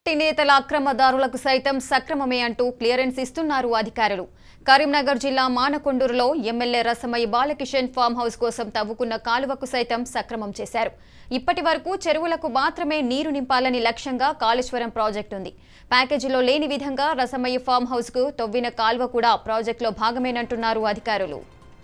party నేతల అక్రమదారులకు సైతం సక్రమమే అంటూ క్లియరెన్స్ ఇస్తున్నారు అధికారులు కరీంనగర్ జిల్లా మానకొండూరులో MLA Rasamayi Balakishan farm house కోసం తవ్వుకున్న కాలువకు సైతం సక్రమం చేశారు ఇప్పటి వరకు చెరువులకు మాత్రమే నీరు నింపాలని లక్ష్యంగా కాళేశ్వరం ప్రాజెక్టు ఉంది ప్యాకేజీలో లేని విధంగా రసమయ్య ఫామ్ హౌస్కు తవ్విన కాలువ కూడా ప్రాజెక్టులో భాగమేనంటున్నారు అధికారులు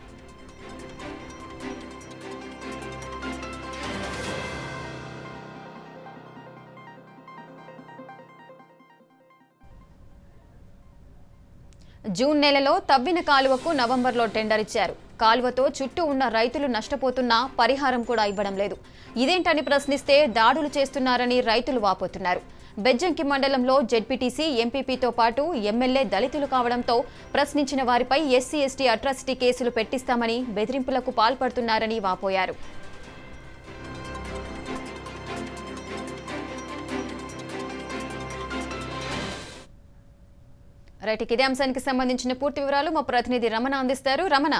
జూన్ నెలలో తవ్విన కాలువకు నవంబర్లో టెండర్ ఇచ్చారు కాలువతో చుట్టూ ఉన్న రైతులు నష్టపోతున్నా పరిహారం కూడా ఇవ్వడం లేదు ఇదేంటని ప్రశ్నిస్తే దాడులు చేస్తున్నారని రైతులు వాపోతున్నారు బెజ్జంకి మండలంలో జెడ్పీటీసీ ఎంపీపీతో పాటు ఎమ్మెల్యే దళితులు కావడంతో ప్రశ్నించిన వారిపై ఎస్సీ ఎస్టీ అట్రాసిటీ కేసులు పెట్టిస్తామని బెదిరింపులకు పాల్పడుతున్నారని వాపోయారు రైట్ ఇక ఇదే అంశానికి సంబంధించిన పూర్తి వివరాలు మా ప్రతినిధి రమణ అందిస్తారు రమణ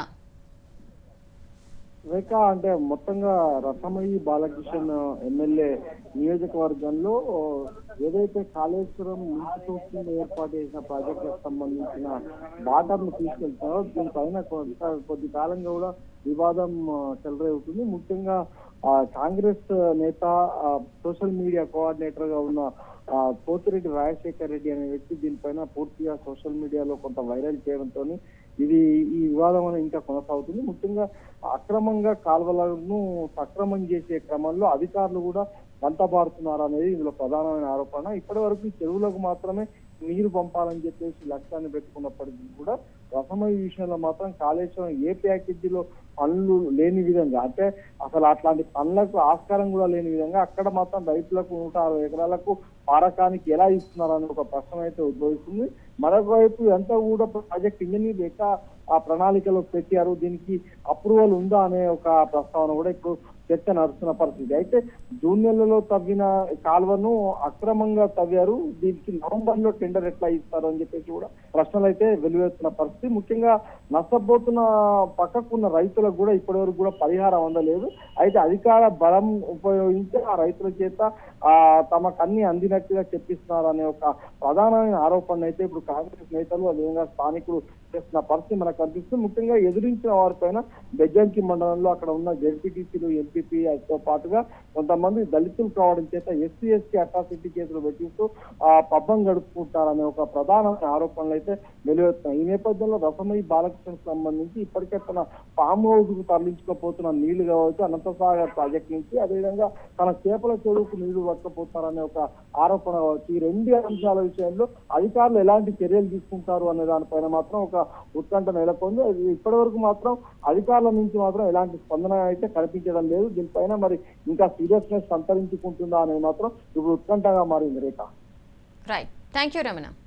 రేఖ అంటే మొత్తంగా రసమయ్యి బాలకిషన్ ఎమ్మెల్యే నియోజకవర్గంలో ఏదైతే కాళేశ్వరం నీటి కింద ఏర్పాటు చేసిన ప్రాజెక్టులకు సంబంధించిన బాటర్ను తీసుకెళ్తారో దీనిపైన కొంత కొద్ది కాలంగా కూడా వివాదం ఆ, చెలరేగుతుంది ముఖ్యంగా ఆ, కాంగ్రెస్ నేత ఆ, సోషల్ మీడియా కోఆర్డినేటర్ గా ఉన్న ఆ, పోతిరెడ్డి రాజశేఖర్ రెడ్డి అనే వ్యక్తి దీనిపైన పూర్తిగా సోషల్ మీడియాలో కొంత వైరల్ చేయడంతో ఇది ఈ వివాదం అనేది ఇంకా కొనసాగుతుంది ముఖ్యంగా అక్రమంగా కాల్వలను సక్రమం చేసే క్రమంలో అధికారులు కూడా వంతబారుతున్నారు అనేది ఇందులో ప్రధానమైన ఆరోపణ ఇప్పటి వరకు ఈ చెరువులకు మాత్రమే నీరు పంపాలని చెప్పేసి లక్ష్యాన్ని పెట్టుకున్నప్పటికీ కూడా రసమయ విషయంలో మాత్రం కాళేశ్వరం ఏ ప్యాకేజీలో పనులు లేని విధంగా అంటే అసలు అట్లాంటి పనులకు ఆస్కారం కూడా లేని విధంగా అక్కడ మాత్రం రైతులకు నూట అరవై ఎకరాలకు పారకానికి ఎలా ఇస్తున్నారని ఒక ప్రశ్న అయితే ఉద్భవిస్తుంది మరొక వైపు ఎంత కూడా ప్రాజెక్ట్ ఇంజనీర్ ఎక్క ఆ ప్రణాళికలో పెట్టారు దీనికి అప్రూవల్ ఉందా అనే ఒక ప్రస్తావన కూడా ఇప్పుడు చర్చ నడుస్తున్న పరిస్థితి అయితే జూన్ నెలలో తవ్విన కాలువను అక్రమంగా తవ్వారు దీనికి నవంబర్ లో టెండర్ ఎట్లా ఇస్తారు అని చెప్పేసి కూడా ప్రశ్నలు అయితే వెలువెత్తున్న పరిస్థితి ముఖ్యంగా నష్టపోతున్న పక్కకున్న రైతులకు కూడా ఇప్పటి వరకు కూడా పరిహారం అందలేదు అయితే అధికార బలం ఉపయోగించి ఆ రైతుల చేత ఆ తమకు అన్ని అందినట్టుగా చెప్పిస్తున్నారు అనే ఒక ప్రధానమైన ఆరోపణ అయితే ఇప్పుడు కాంగ్రెస్ నేతలు అదేవిధంగా స్థానికులు చేస్తున్న పరిస్థితి మనకు కనిపిస్తుంది ముఖ్యంగా ఎదిరించిన వారిపైన బెజ్జంకి మండలంలో అక్కడ ఉన్న జెడ్పీటీసీలు ఎంపీపీ తో పాటుగా కొంతమంది దళితులు కావడం చేత ఎస్సీ ఎస్టీ అట్రాసిటీ కేసులు పెట్టిస్తూ ఆ పబ్బం గడుపుకుంటారనే ఒక ప్రధానమైన ఆరోపణలు అయితే వెలువెత్తున్నాయి ఈ నేపథ్యంలో రసమయ్య బాలకృష్ణ సంబంధించి ఇప్పటికే తన ఫామ్ హౌస్ కు తరలించుకోపోతున్న నీళ్లు కావచ్చు అనంతసాగర్ ప్రాజెక్ట్ నుంచి అదేవిధంగా తన చేపల చెరువుకు నీళ్లు పట్టకపోతారనే ఒక ఆరోపణ కావచ్చు ఈ రెండు అంశాల విషయంలో అధికారులు ఎలాంటి చర్యలు తీసుకుంటారు అనే దానిపైన మాత్రం ఒక ఉత్కంఠ నెలకొంది అది ఇప్పటి వరకు మాత్రం అధికారుల నుంచి మాత్రం ఎలాంటి స్పందన అయితే కనిపించడం లేదు దీనిపైన మరి ఇంకా సీరియస్నెస్ సంతరించుకుంటుందా అనేది మాత్రం ఇప్పుడు ఉత్కంఠగా మారింది Rekha right thank you Ramana